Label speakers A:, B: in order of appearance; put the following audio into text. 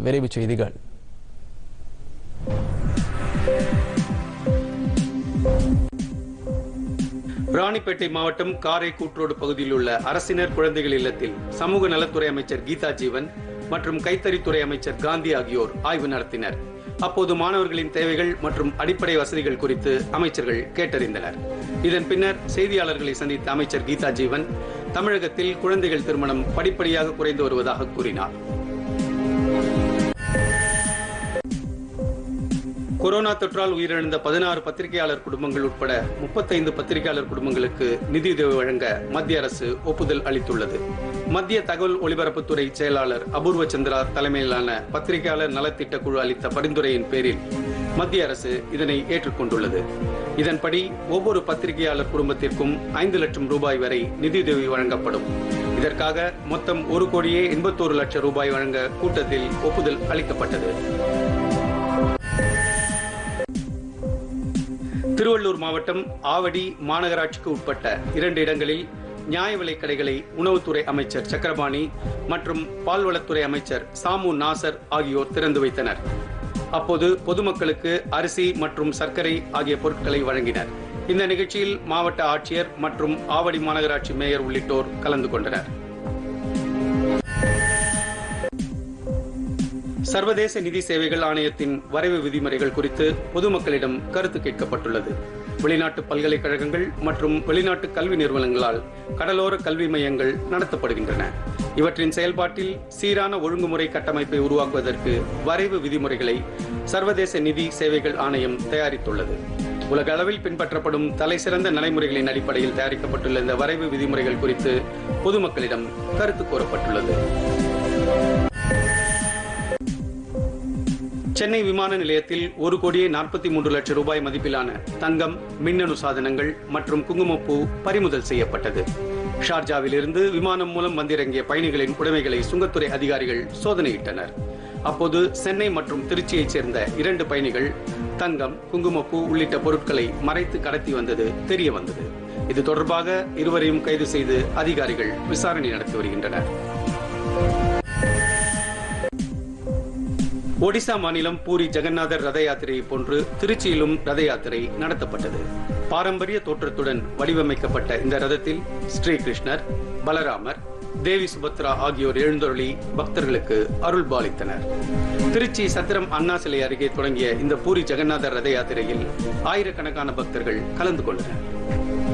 A: விரைவுச் செய்திகள்
B: ராணிப்பேட்டை மாவட்டம் காரை கூற்றோடு பகுதியில் உள்ள அரசினர் குழந்தைகள் இல்லத்தில் சமூக நலத்துறை அமைச்சர் கீதா ஜீவன் மற்றும் கைத்தறித்துறை அமைச்சர் காந்தி ஆகியோர் ஆய்வு நடத்தினர் அப்போது மாணவர்களின் தேவைகள் மற்றும் அடிப்படை வசதிகள் குறித்து அமைச்சர்கள் கேட்டறிந்தனர் இதன் பின்னர் செய்தியாளர்களை சந்தித்த அமைச்சர் கீதா ஜீவன் தமிழகத்தில் குழந்தைகள் திருமணம் படிப்படியாக குறைந்து வருவதாக கூறினார் கொரோனா தொற்றால் உயிரிழந்த பதினாறு பத்திரிகையாளர் குடும்பங்கள் உட்பட முப்பத்தைந்து பத்திரிகையாளர் குடும்பங்களுக்கு நிதியுதவி வழங்க மத்திய அரசு ஒப்புதல் அளித்துள்ளது மத்திய தகவல் ஒலிபரப்புத்துறை செயலாளர் அபூர்வ சந்திரா தலைமையிலான பத்திரிகையாளர் நலத்திட்ட குழு அளித்த பரிந்துரையின் பேரில் மத்திய அரசு இதனை ஏற்றுக்கொண்டுள்ளது இதன்படி ஒவ்வொரு பத்திரிகையாளர் குடும்பத்திற்கும் ஐந்து லட்சம் ரூபாய் வரை நிதியுதவி வழங்கப்படும் இதற்காக மொத்தம் ஒரு கோடியே எண்பத்தோரு லட்சம் ரூபாய் வழங்க கூட்டத்தில் ஒப்புதல் அளிக்கப்பட்டது திருவள்ளூர் மாவட்டம் ஆவடி மாநகராட்சிக்கு உட்பட்ட இரண்டு இடங்களில் நியாய விலைக் கடைகளை உணவுத்துறை அமைச்சர் சக்கரபாணி மற்றும் பால்வளத்துறை அமைச்சர் சாமு நாசர் ஆகியோர் திறந்து வைத்தனர் அப்போது பொதுமக்களுக்கு அரிசி மற்றும் சர்க்கரை ஆகிய பொருட்களை வழங்கினர் இந்த நிகழ்ச்சியில் மாவட்ட ஆட்சியர் மற்றும் ஆவடி மாநகராட்சி மேயர் உள்ளிட்டோர் கலந்து கொண்டனர் சர்வதேச நிதி சேவைகள் ஆணையத்தின் வரைவு விதிமுறைகள் குறித்து பொதுமக்களிடம் கருத்து கேட்கப்பட்டுள்ளது வெளிநாட்டு பல்கலைக்கழகங்கள் மற்றும் வெளிநாட்டு கல்வி நிறுவனங்களால் கடலோர கல்வி மையங்கள் நடத்தப்படுகின்றன இவற்றின் செயல்பாட்டில் சீரான ஒழுங்குமுறை கட்டமைப்பை உருவாக்குவதற்கு வரைவு விதிமுறைகளை சர்வதேச நிதி சேவைகள் ஆணையம் தயாரித்துள்ளது உலக அளவில் பின்பற்றப்படும் தலைசிறந்த நடைமுறைகளின் அடிப்படையில் தயாரிக்கப்பட்டுள்ள இந்த வரைவு விதிமுறைகள் குறித்து பொதுமக்களிடம் கருத்து கோரப்பட்டுள்ளது சென்னை விமான நிலையத்தில் ஒரு கோடியே நாற்பத்தி மூன்று லட்சம் ரூபாய் மதிப்பிலான தங்கம் மின்னணு சாதனங்கள் மற்றும் குங்குமப்பூ பறிமுதல் செய்யப்பட்டது ஷார்ஜாவிலிருந்து விமானம் மூலம் வந்திறங்கிய பயணிகளின் உடைமைகளை சுங்கத்துறை அதிகாரிகள் சோதனையிட்டனர் அப்போது சென்னை மற்றும் திருச்சியைச் சேர்ந்த இரண்டு பயணிகள் தங்கம் குங்குமப்பூ உள்ளிட்ட பொருட்களை மறைத்து கடத்தி வந்தது தெரிய வந்தது இது தொடர்பாக இருவரையும் கைது செய்து அதிகாரிகள் விசாரணை நடத்தி வருகின்றனர் ஒடிசா மாநிலம் பூரி ஜெகநாதர் ரத யாத்திரையை போன்று திருச்சியிலும் ரத யாத்திரை நடத்தப்பட்டது பாரம்பரிய தோற்றத்துடன் வடிவமைக்கப்பட்ட இந்த ரதத்தில் ஸ்ரீகிருஷ்ணர் பலராமர் தேவி சுபத்ரா ஆகியோர் எழுந்தருளி பக்தர்களுக்கு அருள் பாலித்தனர் திருச்சி சத்திரம் அண்ணா சிலை அருகே தொடங்கிய இந்த பூரி ஜெகநாதர் ரத யாத்திரையில் ஆயிரக்கணக்கான பக்தர்கள் கலந்து கொண்டனர்